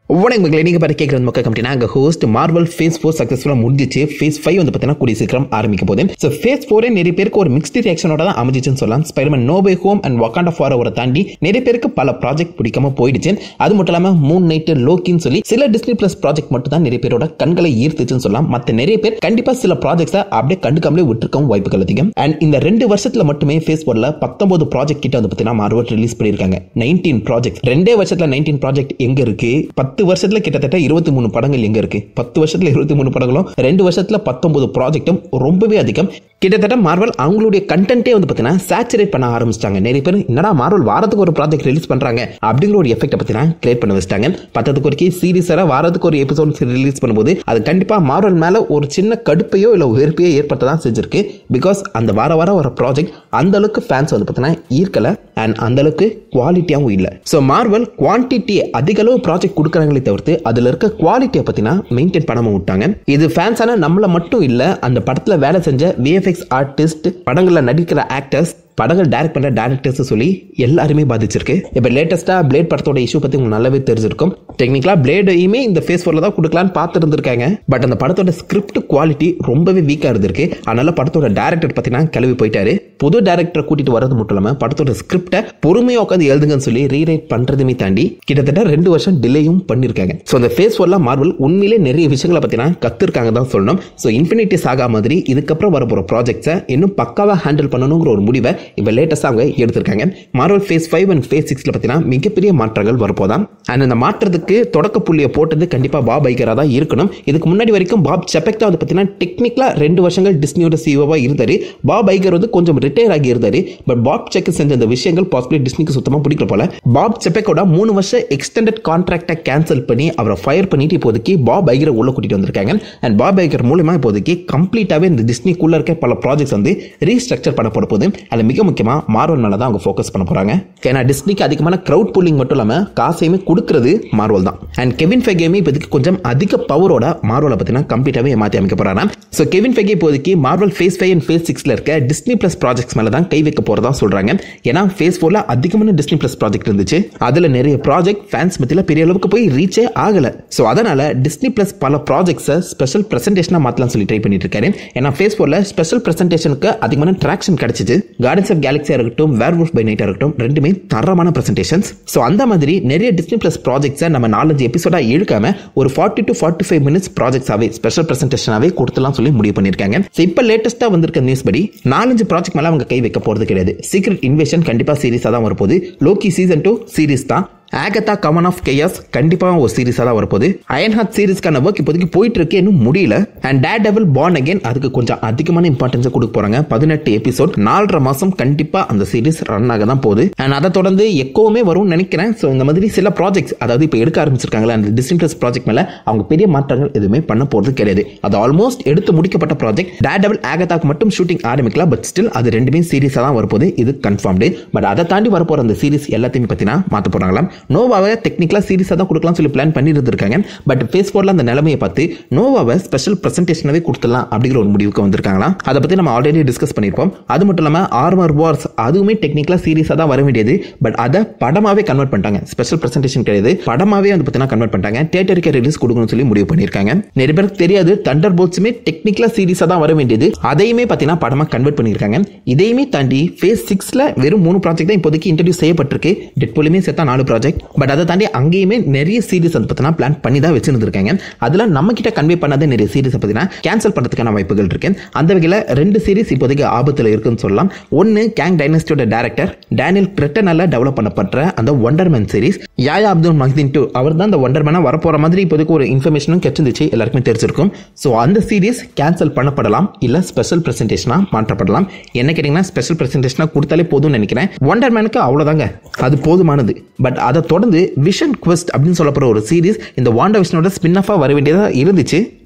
வணக்கம் மக்களை நீங்கள் பார்த்து கேட்குறது மக்கள் கம்பெனி நாங்கள் ஹோஸ்ட் மார்வல் ஃபேஸ் ஃபோர் சக்ஸஸ்ஃபுல்லாக முடிஞ்சிச்சு ஃபேஸ் ஃபைவ் வந்து பார்த்தீங்கன்னா கூடிய சீக்கிரம் ஆரம்பிக்க போகுது ஸோ ஃபேஸ் ஃபோரே நிறைய பேருக்கு ஒரு மிக்ஸ்டு ரியாக்ஷனோட தான் அமைஞ்சிச்சுன்னு சொல்லலாம் Spiderman no way home and Wakanda for அவரை தாண்டி நிறைய பேருக்கு பல ப்ராஜெக்ட் பிடிக்காம போயிடுச்சு அது மட்டும் இல்லாமல் மூன் நைட்டு லோக்கின்னு சொல்லி சில டிஸ்னி ப்ளஸ் ப்ராஜெக்ட் மட்டும் தான் நிறைய பேரோட கண்களை ஈர்த்துச்சுன்னு சொல்லலாம் மற்ற நிறைய பேர் கண்டிப்பாக சில ப்ராஜெக்ட்ஸை அப்படியே கண்டுக்காமலே விட்டுருக்கவும் வாய்ப்புகள் அதிகம் அண்ட் இந்த ரெண்டு வருஷத்தில் மட்டுமே ஃபேஸ் ஃபோரில் பத்தொன்பது ப்ராஜெக்ட் கிட்ட வந்து பார்த்தீங்கன்னா மார்வல் ரிலீஸ் பண்ணியிருக்காங்க நைன்டீன் ப்ராஜெக்ட் ரெண்டே வருஷத்தில் நைன்டீன் ப்ராஜெக்ட் எங்கே இருக்கு பத்து வருஷத்தில் கிட்டத்தட்ட இருபத்தி மூணு படங்கள் எங்க இருக்கு பத்து வருஷத்துல இருபத்தி மூணு படங்களும் ரெண்டு வருஷத்துல பத்தொன்பது ப்ராஜெக்டும் ரொம்பவே அதிகம் கிட்டத்தட்ட மார்வல் அவங்களுடைய கண்டென்ட்டே வந்து பார்த்தீங்கன்னா சேச்சுரேட் பண்ண ஆரம்பிச்சிட்டாங்க நிறைய பேர் என்னடா மார்வல் வாரத்துக்கு ஒரு ப்ராஜெக்ட் ரிலீஸ் பண்றாங்க அப்படிங்கிற ஒரு எஃபெக்ட் பார்த்தீங்கன்னா கிரியேட் பண்ண வச்சிட்டாங்க பத்தத்துக்கு ஒரு சீரிஸாக வாரத்துக்கு ஒரு எபிசோட் ரிலீஸ் பண்ணும்போது அது கண்டிப்பாக மார்வல் மேலே ஒரு சின்ன கடுப்பையோ இல்லை வெறுப்பையோ ஏற்படுத்த தான் செஞ்சிருக்கு பிகாஸ் அந்த வார வாரம் வர ப்ராஜெக்ட் அந்த அளவுக்கு ஃபேன்ஸ் வந்து பார்த்தீங்கன்னா ஈர்க்கல அண்ட் அந்த அளவுக்கு குவாலிட்டியாகவும் இல்லை ஸோ மார்வல் குவான்டிட்டி அதிக அளவு ப்ராஜெக்ட் கொடுக்குறாங்களே தவிர்த்து அதில் இருக்க குவாலிட்டியை பற்றினா மெயின்டைன் பண்ணாமல் விட்டாங்க இது ஃபேன்ஸான நம்மளை மட்டும் இல்லை அந்த படத்தில் வேலை செஞ்ச விஎஃப்எக்ஸ் ஆர்டிஸ்ட் படங்களில் நடிக்கிற ஆக்டர்ஸ் படங்கள் டைரக்ட் பண்ணுற டேரக்டர்ஸ் சொல்லி எல்லாருமே பாதிச்சிருக்கு இப்போ லேட்டஸ்ட்டாக பிளேட் படத்தோட இஷ்யூ பற்றி உங்களுக்கு நல்லாவே தெரிஞ்சிருக்கும் டெக்னிக்கலாக பிளேடையுமே இந்த ஃபேஸ் ஃபோரில் தான் கொடுக்கலான்னு பார்த்து இருந்திருக்காங்க பட் அந்த படத்தோட ஸ்கிரிப்ட் குவாலிட்டி ரொம்பவே வீக்காக இருந்திருக்கு அதனால படத்தோட டேரக்டர் பார்த்தீங்கன்னா கிளம்பி போயிட்டாரு புது டேரக்டரை கூட்டிட்டு வரது மட்டும் இல்லாமல் படத்தோட ஸ்கிரிப்டை பொறுமையாக உட்காந்து எழுதுங்கன்னு சொல்லி ரீரைட் பண்ணுறதுமே தாண்டி கிட்டத்தட்ட ரெண்டு வருஷம் டிலேயும் பண்ணியிருக்காங்க ஸோ அந்த ஃபேஸ் ஃபோரில் மார்வல் உண்மையிலே நிறைய விஷயங்களை பார்த்தீங்கன்னா கற்றுருக்காங்க தான் சொல்லணும் ஸோ இன்ஃபினிட்டி சாகா மாதிரி இதுக்கப்புறம் வர போகிற ப்ராஜெக்ட்ஸை இன்னும் பக்காவாக ஹேண்டில் பண்ணணுங்கிற ஒரு முடிவை இப்போ லேட்டஸ்ட்டாக அவங்க எடுத்திருக்காங்க Marvel phase five and phase சிக்ஸில் பார்த்தீங்கன்னா மிகப்பெரிய மாற்றங்கள் வரப்போதான் அண்ட் அந்த மாற்றத்துக்கு தொடக்க புள்ளியை போட்டது கண்டிப்பாக பாப் ஐகராக தான் இருக்கணும் இதுக்கு முன்னாடி வரைக்கும் பாப் செப்பெக்டா வந்து பார்த்தீங்கன்னா டெக்னிக்கலாக ரெண்டு வருஷங்கள் டிஸ்னியோட சிஓவாக இருந்தார் பாப் ஐகர் வந்து கொஞ்சம் ரிட்டையர் ஆகி இருந்தார் பட் பாப் செக் செஞ்ச அந்த விஷயங்கள் பாசிபிளி டிஸ்னிக்கு சுத்தமாக பிடிக்கல போல பாப் செப்பெக்கோட மூணு வருஷம் எக்ஸ்டெண்டட் கான்ட்ராக்டை கேன்சல் பண்ணி அவரை ஃபயர் பண்ணிட்டு இப்போதைக்கு பாப் ஐகரை உள்ள கூட்டிட்டு வந்திருக்காங்க அண்ட் பாப் ஐகர் மூலமா இப்போதைக்கு கம்ப்ளீட்டாகவே இந்த டிஸ்னிக்குள்ள இருக்க பல ப்ராஜெக்ட்ஸ் வந்து ரீஸ்ட்ரக்சர் பண்ணப்பட போகுது அது மிக முக்கியமாக மார்வல் மேலே தான் அவங்க ஃபோக்கஸ் பண்ண போகிறாங்க ஏன்னா டிஸ்னிக்கு அதிகமான க்ரௌட் புல்லிங் மட்டும் இல்லாமல் காசையுமே கொடுக்கறது மார்வல் தான் அண்ட் கெவின் ஃபெகேமே இப்போதைக்கு கொஞ்சம் அதிக பவரோட மார்வலை பார்த்தீங்கன்னா கம்ப்ளீட்டாகவே மாற்றி அமைக்க போகிறாங்க ஸோ கெவின் ஃபெகே இப்போதைக்கு Marvel phase five and phase சிக்ஸில் இருக்க டிஸ்னி ப்ளஸ் ப்ராஜெக்ட்ஸ் மேலே தான் கை வைக்க போகிறதா சொல்கிறாங்க ஏன்னா ஃபேஸ் ஃபோரில் அதிகமான டிஸ்னி ப்ளஸ் ப்ராஜெக்ட் இருந்துச்சு அதில் நிறைய ப்ராஜெக்ட் ஃபேன்ஸ் மத்தியில் பெரிய அளவுக்கு போய் ரீச்சே ஆகலை ஸோ அதனால் டிஸ்னி ப்ளஸ் பல ப்ராஜெக்ட்ஸை ஸ்பெஷல் ப்ரெசன்டேஷனாக மாற்றலாம் சொல்லி ட்ரை பண்ணிட்டு இருக்காரு ஏன்னா ஃபேஸ் ஃபோரில் ஸ்பெஷல் ப்ரெசன்டேஷனுக்கு அதிகமான ட்ராக்ஷன் கிடைச்சிச்சு கார்டன்ஸ் ஆஃப் கேலக்ஸியாக இருக்கட்டும் வேர் வுல்ஃப் பை நைட்டாக இருக்கட்டும் ரெண்டுமே தரமான ப்ரெசன்டேஷன்ஸ் ஸோ அந்த மாதிரி நிறைய டிஸ்னி ப்ளஸ் ப்ராஜெக்ட்ஸை நம்ம நாலஞ்சு எபிசோடாக இழுக்காம ஒரு forty to forty five minutes ப்ராஜெக்ட்ஸாகவே ஸ்பெஷல் ப்ரெசன்டேஷனாகவே கொடுத்துலாம் சொல்லி முடிவு பண்ணியிருக்காங்க ஸோ இப்போ லேட்டஸ்ட்டாக வந்திருக்க நியூஸ் படி நாலஞ்சு ப்ராஜெக்ட் மேலே அவங்க கை வைக்க போகிறது கிடையாது சீக்ரெட் இன்வேஷன் கண்டிப்பாக சீரிஸாக தான் வரப்போகுது லோக்கி சீசன் டூ சீரிஸ் தான் ஆகத்தா கமன் ஆஃப் கேயாஸ் கண்டிப்பாக ஒரு சீரிஸாக தான் வரப்போகுது அயன் ஹார்ட் சீரிஸ்க்கான ஒர்க் இப்போதைக்கு போயிட்டு இருக்கு இன்னும் முடியல and Daredevil born again அதுக்கு கொஞ்சம் அதிகமான இம்பார்ட்டன்ஸை கொடுக்க போறாங்க பதினெட்டு எபிசோட் நாலரை மாசம் கண்டிப்பாக அந்த சீரிஸ் ரன் ஆக தான் போகுது அண்ட் அதை தொடர்ந்து எக்கோவுமே வரும்னு நினைக்கிறேன் ஸோ இந்த மாதிரி சில ப்ராஜெக்ட்ஸ் அதாவது இப்போ எடுக்க ஆரம்பிச்சிருக்காங்களா அந்த டிஸ்டிங்டஸ் ப்ராஜெக்ட் மேலே அவங்க பெரிய மாற்றங்கள் எதுவுமே பண்ண போகிறது கிடையாது அது ஆல்மோஸ்ட் எடுத்து முடிக்கப்பட்ட ப்ராஜெக்ட் டேட் டெவல் ஆகத்தாக்கு மட்டும் ஷூட்டிங் ஆரம்பிக்கலாம் பட் ஸ்டில் அது ரெண்டுமே சீரிஸாக தான் வரப்போகுது இது கன்ஃபார்ம்டு பட் அதை தாண்டி வரப்போகிற அந்த சீரிஸ் எல்லாத்தையுமே பார்த்தீங்கன்னா மாற்ற போகிறாங்களாம் நோவாவை டெக்னிக்கலாக சீரிஸாக தான் கொடுக்கலாம் சொல்லி பிளான் பண்ணி இருந்திருக்காங்க பட் ஃபேஸ் ஃபோரில் அந்த நிலைமையை பார்த்து நோவாவை ஸ்பெஷல் ப்ரெசன்டேஷனாகவே கொடுத்துடலாம் அப்படிங்கிற ஒரு முடிவுக்கு வந்திருக்காங்களா அதை பற்றி நம்ம ஆல்ரெடி டிஸ்கஸ் பண்ணியிருப்போம் அது மட்டும் இல்லாமல் ஆர்மர் வார்ஸ் அதுவுமே டெக்னிக்கலாக சீரிஸாக தான் வர வேண்டியது பட் அதை படமாகவே கன்வெர்ட் பண்ணிட்டாங்க ஸ்பெஷல் ப்ரெசன்டேஷன் கிடையாது படமாகவே வந்து பார்த்தீங்கன்னா கன்வெர்ட் பண்ணிட்டாங்க தேட்டருக்கே ரிலீஸ் கொடுக்கணும்னு சொல்லி முடிவு பண்ணியிருக்காங்க நிறைய பேருக்கு தெரியாது தண்டர் போல்ட்ஸுமே டெக்னிக்கலாக சீரிஸாக தான் வர வேண்டியது அதையுமே பார்த்தீங்கன்னா படமாக கன்வெர்ட் பண்ணியிருக்காங்க இதையுமே தாண்டி ஃபேஸ் சிக்ஸில் வெறும் மூணு ப்ராஜெக்ட் தான் இப்போதைக்கு இன்ட்ரடியூஸ் செய்யப்பட்டிருக்கு டெட்போலுமே சேர்த்தா நாலு ப்ராஜெக்ட் பட் அதை தாண்டி அங்கேயுமே நிறைய சீரிஸ் வந்து பார்த்தீங்கன்னா பிளான் பண்ணி தான் வச்சிருந்துருக்காங்க அதில் நம்ம கிட்ட கன்வே பண்ணாத நிறைய சீரிஸ் பார்த்தீங்கன்னா கேன்சல் பண்ணுறதுக்கான வாய்ப்புகள் இருக்கு அந்த வகையில் ரெண்டு சீரிஸ் இப்போதைக்கு ஆபத்தில் இருக்குன்னு சொல்லலாம் ஒன்று கேங் டைனஸ்டியோட டேரக்டர் டேனியல் கிரெட்டனால டெவலப் பண்ணப்பட்ட அந்த Wonder Man series Yahya Abdul Mateen two அவர் தான் அந்த ஒண்டர்மேனாக வரப்போகிற மாதிரி இப்போதைக்கு ஒரு இன்ஃபர்மேஷனும் கிடைச்சிருந்துச்சு எல்லாருக்குமே தெரிஞ்சிருக்கும் ஸோ அந்த சீரிஸ் கேன்சல் பண்ணப்படலாம் இல்லை ஸ்பெஷல் ப்ரெசன்டேஷனாக மாற்றப்படலாம் என்ன கேட்டிங்கன்னா ஸ்பெஷல் ப்ரெசன்டேஷனாக கொடுத்தாலே போதும்னு நினைக்கிறேன் ஒண்டர்மேனுக்கு அவ்வளோதாங்க அது போதுமானது பட் அதை தொடர்ந்து விஷன் குவெஸ்ட் அப்படின்னு சொல்லப்படுற ஒரு சீரிஸ் இந்த வாண்டா விஷனோட ஸ்பின் ஆஃபாக வர வேண்டியதாக இருந்துச்சு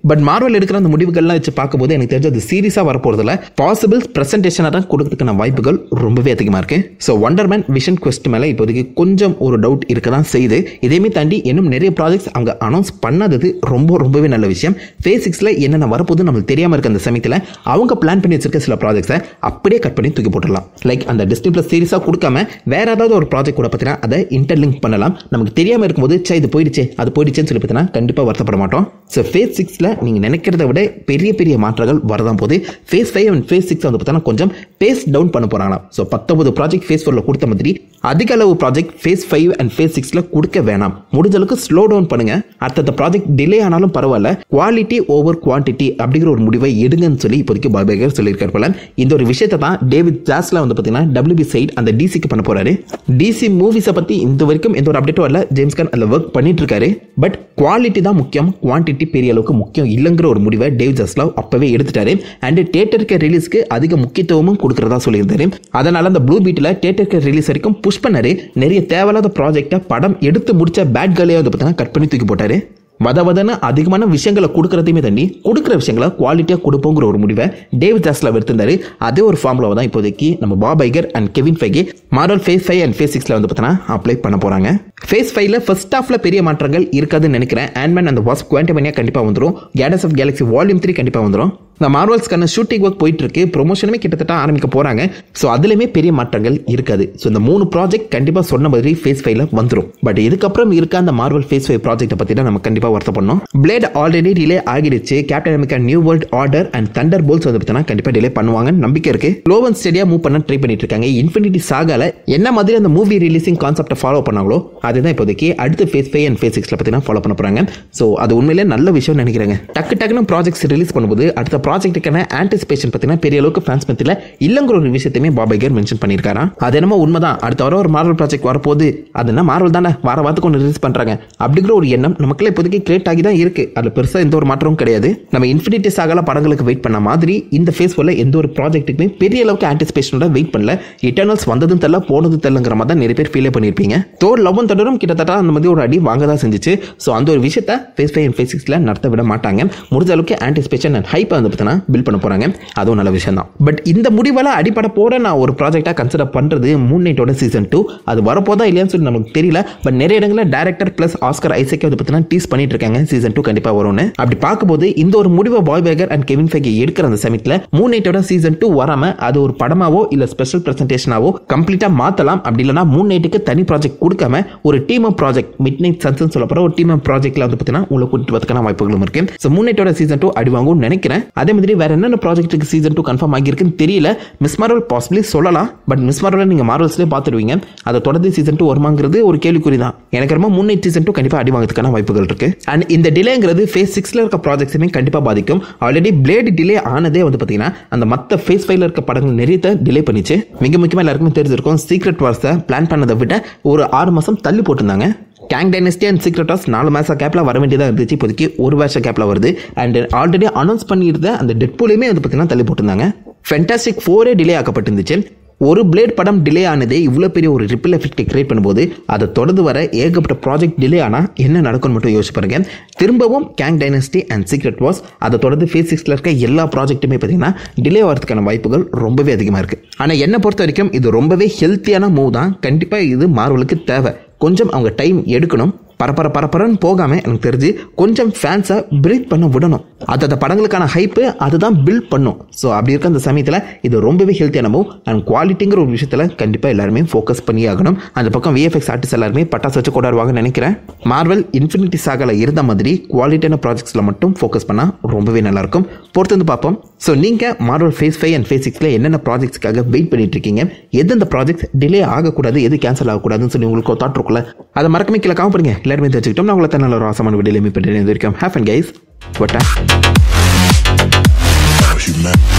பட் மார்வல் எடுக்கிற அந்த முடிவுகள்லாம் வச்சு பார்க்கும்போது எனக்கு தெரிஞ்சு அது சீரியஸாக வரப்போகிறதுல பாசிபிள் ப்ரெசன்டேஷனாக தான் கொடுக்கறதுக்கான வாய்ப்புகள் ரொம்பவே அதிகமாக இருக்கு ஸோ ஒண்டர்மேன் விஷன் குவெஸ்ட் மேலே இப்போதைக்கு கொஞ்சம் ஒரு டவுட் இருக்க தான் செய்யுது இதையுமே தாண்டி இன்னும் நிறைய ப்ராஜெக்ட்ஸ் அவங்க அனௌன்ஸ் பண்ணாதது ரொம்ப ரொம்பவே நல்ல விஷயம் ஃபேஸ் சிக்ஸில் என்னென்ன வரப்போகுது நம்மளுக்கு தெரியாமல் இருக்க அந்த சமயத்தில் அவங்க பிளான் பண்ணி வச்சிருக்க சில ப்ராஜெக்ட்ஸை அப்படியே கட் பண்ணி தூக்கி போட்டுடலாம் லைக் அந்த டிஸ்னி ப்ளஸ் சீரிஸாக கொடுக்காம வேற ஏதாவது ஒரு ப்ராஜெக்ட் கூட பார்த்தீங்கன்னா அதை இன்டர்லிங்க் பண்ணலாம் நமக்கு தெரியாமல் இருக்கும்போது சே இது போயிடுச்சு அது போயிடுச்சுன்னு சொல்லி பார்த்தீங்கன்னா கண்டிப்பாக வருத்தப்பட மாட்டோம் ஸோ ஃபேஸ் சிக்ஸில் நீங்கள் நினைக்கிறத விட பெரிய பெரிய மாற்றங்கள் வரதான் போது phase five and phase six வந்து பார்த்தீங்கன்னா கொஞ்சம் பேஸ் டவுன் பண்ண போகிறாங்களாம் ஸோ பத்தொன்பது ப்ராஜெக்ட் ஃபேஸ் ஃபோரில் கொடுத்த மாதிரி அதிக அளவு project phase five and phase சிக்ஸில் கொடுக்க வேணாம் முடிஞ்ச அளவுக்கு ஸ்லோ டவுன் பண்ணுங்க அடுத்த ப்ராஜெக்ட் டிலே ஆனாலும் பரவாயில்ல குவாலிட்டி ஓவர் குவான்டிட்டி அப்படிங்கிற ஒரு முடிவை எடுங்கன்னு சொல்லி இப்போதைக்கு பாபேகர் சொல்லியிருக்காரு போல இந்த ஒரு விஷயத்தை தான் டேவிட் ஜாஸ்ல வந்து பார்த்தீங்கன்னா டபிள்யூபி சைட் அந்த டிசிக்கு பண்ண போறாரு டிசி மூவிஸை பற்றி இந்த வரைக்கும் எந்த ஒரு அப்டேட்டும் வரல ஜேம்ஸ் கான் அதில் ஒர்க் பண்ணிட்டு இருக்காரு பட் குவாலிட்டி தான் முக்கியம் குவான்டிட்டி பெரிய அளவுக்கு முக்கியம் இல்லைங்கிற ஒரு முடிவை டேவிட் ஜாஸ்லாவ் அப்பவே எடுத்துட்டாரு அண்ட் தேட்டருக்கு ரிலீஸ்க்கு அதிக முக்கியத்துவமும் கொடுக்கறதா சொல்லியிருந்தாரு அதனால அந்த ப்ளூ பீட்டில் தேட்டருக்கு ரிலீஸ் வரைக்கும் புஷ் பண்ணாரு நிறைய தேவையில்லாத ப்ராஜெக்டை படம் எடுத்து முடிச்ச பேட் கேர்லையே வந்து பார்த்தீங்கன்னா கட் பண்ணி தூக்கி போட்டாரு வத வதன்னு அதிகமான விஷயங்களை கொடுக்கறதையுமே தாண்டி கொடுக்குற விஷயங்களை குவாலிட்டியாக கொடுப்போங்கிற ஒரு முடிவை டேவிட் ஜாஸ்ல எடுத்திருந்தாரு அதே ஒரு ஃபார்முலாவை தான் இப்போதைக்கு நம்ம Bob Iger and Kevin Feige model phase five and phase சிக்ஸில் வந்து பார்த்தீங்கன்னா அப்ளை பண்ண போகிறாங்க ஃபேஸ் ஃபைவ்ல ஃபர்ஸ்ட் ஹாஃப்ல பெரிய மாற்றங்கள் இருக்காதுன்னு நினைக்கிறேன் ஆண்ட்மேன் அந்த வாஸ் குவான்டமனியா கண்டிப்பாக வந்துடும் Guardians of Galaxy volume three கண்டிப்பாக வந்துடும் இந்த மார்வல்ஸ்க்கான ஷூட்டிங் ஒர்க் போயிட்டு இருக்கு ப்ரொமோஷனுமே கிட்டத்தட்ட ஆரம்பிக்க போறாங்க ஸோ அதுலயுமே பெரிய மாற்றங்கள் இருக்காது ஸோ இந்த மூணு ப்ராஜெக்ட் கண்டிப்பாக சொன்ன மாதிரி ஃபேஸ் ஃபைவ்ல வந்துடும் பட் இதுக்கப்புறம் இருக்க அந்த மார்வல் ஃபேஸ் ஃபைவ் ப்ராஜெக்ட்டை பற்றி தான் நம்ம கண்டிப்பாக வருத்த பண்ணோம் பிளேட் ஆல்ரெடி டிலே ஆகிடுச்சு Captain America New World Order and Thunderbolts வந்து பார்த்தீங்கன்னா கண்டிப்பாக டிலே பண்ணுவாங்கன்னு நம்பிக்கை இருக்கு க்ளோவன் ஸ்டேடியா மூவ் பண்ண ட்ரை பண்ணிட்டு இருக்காங்க இன்ஃபினிட்டி சாகால என்ன மாதிரி அந்த மூவி ரிலீசிங் கான்செப்டை ஃபாலோ பண்ணாங்களோ அதுதான் இப்போதைக்கு அடுத்த ஃபேஸ் ஃபைவ் அண்ட் ஃபேஸ் சிக்ஸ்ல பார்த்தீங்கன்னா ஃபாலோ பண்ண போறாங்க ஸோ அது உண்மையிலே நல்ல விஷயம் நினைக்கிறாங்க டக்கு டக்குன்னு ப்ராஜெக்ட்ஸ் ரிலீஸ் பண்ணும்போது அடுத்த ப்ராஜெக்ட்டுக்கான ஆன்டிசிபேஷன் பார்த்தீங்கன்னா பெரிய அளவுக்கு ஃபேன்ஸ் மத்தியில் இல்லைங்கிற ஒரு விஷயத்தையுமே பாபைகர் மென்ஷன் பண்ணியிருக்காராம் அது என்னமோ உண்மைதான் அடுத்த வாரம் ஒரு மார்வல் ப்ராஜெக்ட் வரப்போகுது அது என்ன மார்வல் தானே வார வாரத்துக்கு ஒன்று ரிலீஸ் பண்ணுறாங்க அப்படிங்கிற ஒரு எண்ணம் நமக்குள்ள இப்போதைக்கு கிரியேட் ஆகி தான் இருக்கு அதில் பெருசாக எந்த ஒரு மாற்றமும் கிடையாது நம்ம இன்ஃபினிட்டி சாகல படங்களுக்கு வெயிட் பண்ண மாதிரி இந்த ஃபேஸ் போல எந்த ஒரு ப்ராஜெக்ட்டுக்குமே பெரிய அளவுக்கு ஆன்டிசிபேஷனோட வெயிட் பண்ணல இட்டர்னல்ஸ் வந்ததும் தெரியல போனதும் தெரியலங்கிற மாதிரி தான் நிறைய பேர் ஃபீலே பண்ணியிருப்பீங்க தோர் லவ்வும் தொடரும் கிட்டத்தட்ட அந்த மாதிரி ஒரு அடி வாங்க தான் செஞ்சுச்சு ஸோ அந்த ஒரு விஷயத்தை ஃபேஸ் ஃபைவ் அண்ட் ஃபேஸ் சிக்ஸில் நடத்த விட மாட்டாங்க முடிஞ்ச அளவுக்கு ஆன்டிசிபேஷன் அண்ட் ஹைப்பை வந்து பார்த்தீங்கன்னா பில் பண்ண போகிறாங்க அதுவும் நல்ல விஷயம் தான் பட் இந்த முடிவெல்லாம் அடிப்படை போட நான் ஒரு ப்ராஜெக்டாக கன்சிடர் பண்ணுறது மூன் நைட்டோட சீசன் டூ அது வரப்போதா இல்லையான்னு சொல்லி நமக்கு தெரியல பட் நிறைய இடங்களில் டேரக்டர் ப்ளஸ் ஆஸ்கர் ஐசக்கே வந்து பார்த்தீங்கன்னா டீஸ் பண்ணிட்டு இருக்காங்க சீசன் டூ கண்டிப்பாக வரும்னு அப்படி பார்க்கும்போது இந்த ஒரு முடிவை பாய் பேகர் அண்ட் கெவின் ஃபைகே எடுக்கிற அந்த சமயத்தில் மூன் நைட்டோட சீசன் டூ வராமல் அது ஒரு படமாவோ இல்லை ஸ்பெஷல் ப்ரெசன்டேஷனாவோ கம்ப்ளீட்டாக மாற்றலாம் அப்படி இல்லைனா மூன் நைட்டுக்கு தனி ப்ராஜெக்ட் கொடுக்காம ஒரு team of project midnight சன்ஸ்னு சொல்ல போகிற ஒரு டீம் ஆஃப் ப்ராஜெக்ட்ல வந்து பார்த்தீங்கன்னா உங்களை கூட்டிட்டு வரதுக்கான வாய்ப்புகளும் இருக்கு ஸோ மூன் நைட்டோட சீசன் டூ அடி வாங்கும்னு நினைக்கிறேன் அதே மாதிரி வேற என்னென்ன ப்ராஜெக்ட்டுக்கு சீசன் டூ கன்ஃபார்ம் ஆகியிருக்குன்னு தெரியல மிஸ் மார்வல் பாசிபிளி சொல்லலாம் பட் மிஸ் மார்வல் நீங்கள் மார்வல்ஸ்லேயே பார்த்துடுவீங்க அதை தொடர்ந்து சீசன் டூ வருமாங்கிறது ஒரு கேள்விக்குறி தான் எனக்கு ரொம்ப மூன் நைட் சீசன் டூ கண்டிப்பாக அடி வாங்கிறதுக்கான வாய்ப்புகள் இருக்கு அண்ட் இந்த டிலேங்கிறது ஃபேஸ் சிக்ஸில் இருக்க ப்ராஜெக்ட்ஸுமே கண்டிப்பாக பாதிக்கும் ஆல்ரெடி பிளேட் டிலே ஆனதே வந்து பார்த்தீங்கன்னா அந்த மற்ற ஃபேஸ் ஃபைவ்ல இருக்க படங்கள் நிறைய டிலே பண்ணிச்சு மிக முக்கியமாக எல்லாருக்குமே தெரிஞ்சிருக்கும் சீக்ரெட் வார்ஸை பிளான் பண்ணதை விட ஒரு ஆறு மாதம் தள்ளி போட்டிருந்தாங்க Kang Dynasty and Secret Wars நாலு மாதம் கேப்பில் வர வேண்டியதாக இருந்துச்சு இப்போதைக்கு ஒரு வருஷம் கேப்பில் வருது அண்ட் ஆல்ரெடி அனௌன்ஸ் பண்ணியிருந்த அந்த டெட்பூலையுமே வந்து பார்த்தீங்கன்னா தள்ளி போட்டிருந்தாங்க ஃபென்டாஸ்டிக் ஃபோரே டிலே ஆக்கப்பட்டிருந்துச்சு ஒரு பிளேட் படம் டிலே ஆனதே இவ்வளோ பெரிய ஒரு ரிப்பிள் எஃபெக்ட் கிரியேட் பண்ணும்போது அதை தொடர்ந்து வர ஏகப்பட்ட ப்ராஜெக்ட் டிலே ஆனால் என்ன நடக்கும்னு மட்டும் யோசிச்சு பாருங்க திரும்பவும் Kang Dynasty and Secret Wars அதை தொடர்ந்து ஃபேஸ் சிக்ஸில் இருக்க எல்லா ப்ராஜெக்ட்டுமே பார்த்தீங்கன்னா டிலே ஆகிறதுக்கான வாய்ப்புகள் ரொம்பவே அதிகமாக இருக்குது ஆனால் என்னை பொறுத்த வரைக்கும் இது ரொம்பவே ஹெல்த்தியான மூவ் தான் கண்டிப்பாக இது மார்வலுக்கு தேவை கொஞ்சம் அவங்க டைம் எடுக்கணும் பரப்பர பரப்பரன்னு போகாமல் எனக்கு தெரிஞ்சு கொஞ்சம் ஃபேன்ஸை பிரீத் பண்ண விடணும் அந்தந்த படங்களுக்கான ஹைப்பு அதுதான் பில்ட் பண்ணும் ஸோ அப்படி இருக்க அந்த சமயத்தில் இது ரொம்பவே ஹெல்த்தியான மூவ் அண்ட் குவாலிட்டிங்கிற ஒரு விஷயத்தில் கண்டிப்பாக எல்லாருமே ஃபோக்கஸ் பண்ணி ஆகணும் அந்த பக்கம் விஎஃப்எக்ஸ் ஆர்டிஸ்ட் எல்லாருமே பட்டாசு வச்சு கொண்டாடுவாங்கன்னு நினைக்கிறேன் மார்வல் இன்ஃபினிட்டி சாகல இருந்த மாதிரி குவாலிட்டியான ப்ராஜெக்ட்ஸில் மட்டும் ஃபோக்கஸ் பண்ணால் ரொம்பவே நல்லாயிருக்கும் பொறுத்து வந்து பார்ப்போம் ஸோ நீங்கள் Marvel phase five and phase சிக்ஸில் என்னென்ன ப்ராஜெக்ட்ஸ்க்காக வெயிட் பண்ணிட்டு இருக்கீங்க எந்தெந்த ப்ராஜெக்ட் டிலே ஆகக்கூடாது எது கேன்சல் ஆகக்கூடாதுன்னு சொல்லி உங்களுக்கு ஒரு தாட் இருக்குல்ல அதை மறக்கமே கீழே காம பண்ணுங்க எல்லாருமே தெரிஞ்சுக்கிட்டோம் நான் உங்களை தான் நல்ல ஒரு ஆசமான வீடியோ மீட் பண்ணுறேன் வரைக்கும் half and guys what a Human.